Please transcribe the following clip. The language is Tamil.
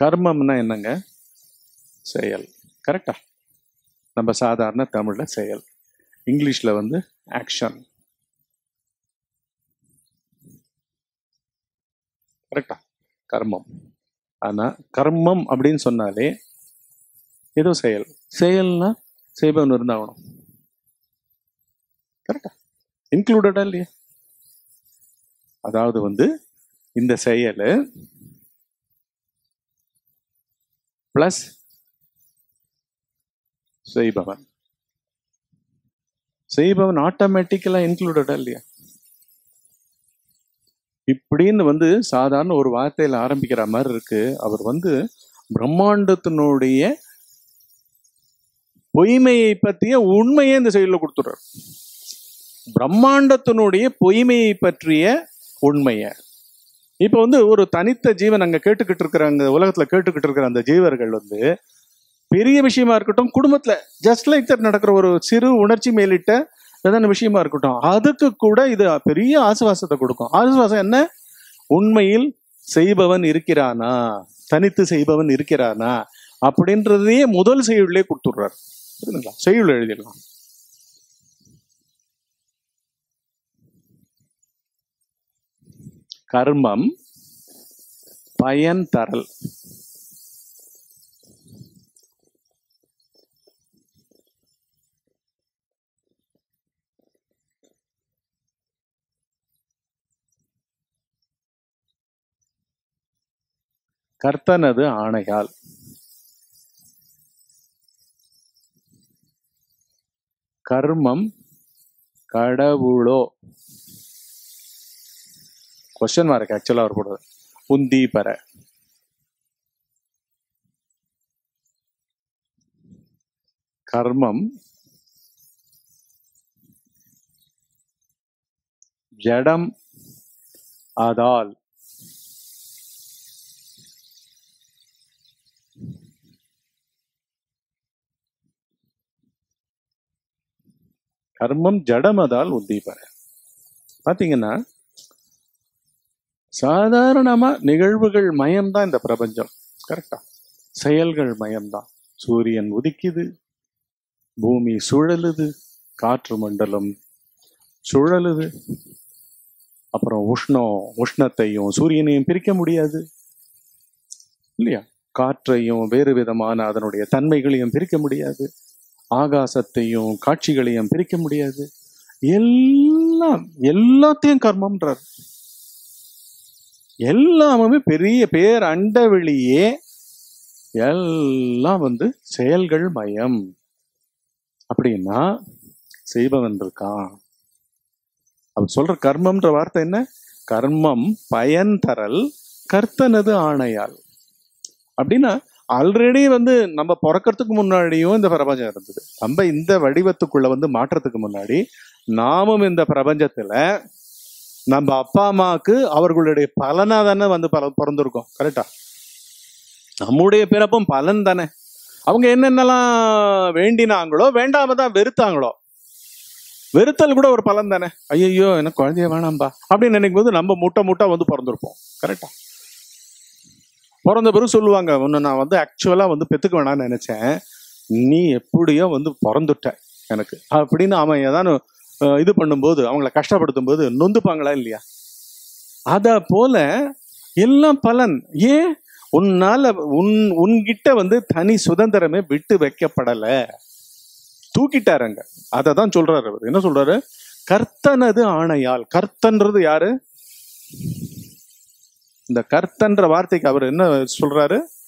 கர்மம்னா என்னங்க செயல் கரெக்டா நம்ம சாதாரண தமிழ்ல செயல் இங்கிலீஷ்ல வந்து ஆக்ஷன் கரெக்டா கர்மம் ஆனா கர்மம் அப்படின்னு சொன்னாலே ஏதோ செயல் செயல்னா செய்பவன் இருந்தாகணும் கரெக்டா இன்க்ளூடடா இல்லையா அதாவது வந்து இந்த செயல் பிளஸ் செய்பவன் செய்பவன் ஆட்டோமேட்டிக்கலா இன்க்ளூடடா இல்லையா இப்படின்னு வந்து சாதாரண ஒரு வார்த்தையில ஆரம்பிக்கிற மாதிரி இருக்கு அவர் வந்து பிரம்மாண்டத்தினுடைய பொய்மையை பற்றிய உண்மையை இந்த செயலில் கொடுத்துறார் பிரம்மாண்டத்தினுடைய பொய்மையை பற்றிய உண்மையை இப்போ வந்து ஒரு தனித்த ஜீவன் அங்க கேட்டுக்கிட்டு இருக்கிற அங்க உலகத்துல கேட்டுக்கிட்டு இருக்கிற அந்த ஜீவர்கள் வந்து பெரிய விஷயமா இருக்கட்டும் குடும்பத்துல ஜஸ்ட் லைக் தட் நடக்கிற ஒரு சிறு உணர்ச்சி மேலிட்ட ஏதான விஷயமா இருக்கட்டும் அதுக்கு கூட இது பெரிய ஆசுவாசத்தை கொடுக்கும் ஆசுவாசம் என்ன உண்மையில் செய்பவன் இருக்கிறானா தனித்து செய்பவன் இருக்கிறானா அப்படின்றதையே முதல் செய்யுள்ளே கொடுத்துடுறாரு புரியுதுங்களா செய்யுள் எழுதிடலாம் கர்மம் பயன் தரல் கர்த்தனது ஆணையால் கர்மம் கடவுளோ கொஸ்டின் மார்க் ஆக்சுவலா வரக்கூடாது உந்தி பெற கர்மம் ஜடம் ஆதால் கர்மம் ஜடமதால் உந்தி பெற பாத்தீங்கன்னா சாதாரணமா நிகழ்வுகள் மயம்தான் இந்த பிரபஞ்சம் கரெக்டா செயல்கள் மயம்தான் சூரியன் உதிக்குது பூமி சுழலுது காற்று மண்டலம் சுழலுது அப்புறம் உஷ்ணம் உஷ்ணத்தையும் சூரியனையும் பிரிக்க முடியாது இல்லையா காற்றையும் வேறு விதமான அதனுடைய தன்மைகளையும் பிரிக்க முடியாது ஆகாசத்தையும் காட்சிகளையும் பிரிக்க முடியாது எல்லாம் எல்லாத்தையும் கர்மம்ன்றார் எல்லாமே பெரிய பேர் அண்டவெளியே எல்லாம் வந்து செயல்கள் மயம் அப்படின்னா செய்பவன் இருக்கான் அவர் சொல்ற கர்மம்ன்ற வார்த்தை என்ன கர்மம் பயன் தரல் கர்த்தனது ஆணையால் அப்படின்னா ஆல்ரெடி வந்து நம்ம பிறக்கிறதுக்கு முன்னாடியும் இந்த பிரபஞ்சம் இருந்தது நம்ம இந்த வடிவத்துக்குள்ள வந்து மாற்றத்துக்கு முன்னாடி நாமும் இந்த பிரபஞ்சத்துல நம்ம அப்பா அம்மாவுக்கு அவர்களுடைய பலனா தானே வந்து பல- பிறந்திருக்கோம் கரெக்டா நம்முடைய பிறப்பும் பலன் தானே அவங்க என்னென்னலாம் வேண்டினாங்களோ வேண்டாம தான் வெறுத்தாங்களோ வெறுத்தல் கூட ஒரு பலன் தானே ஐயோ எனக்கு குழந்தைய வேணாம்பா அப்படின்னு நினைக்கும் போது நம்ம முட்டை முட்டை வந்து பிறந்திருப்போம் கரெக்டா பிறந்த பிறகு சொல்லுவாங்க உன்னை நான் வந்து ஆக்சுவலா வந்து பெத்துக்க வேணாம்னு நினைச்சேன் நீ எப்படியோ வந்து பிறந்துட்ட எனக்கு அப்படின்னு அவன் ஏதாவது அஹ், இது பண்ணும்போது அவங்கள கஷ்டப்படுத்தும் போது நொந்துப்பாங்களா இல்லையா அத போல எல்லாம் பலன் ஏன் உன்னால உன் உன்கிட்ட வந்து தனி சுதந்திரமே விட்டு வைக்கப்படல தூக்கிட்டாருங்க அதை தான் சொல்றாரு அவர் என்ன சொல்றாரு கர்த்தனது ஆணையால் கர்த்தன்றது யாரு இந்த கர்த்தன்ற வார்த்தைக்கு அவர் என்ன சொல்றாரு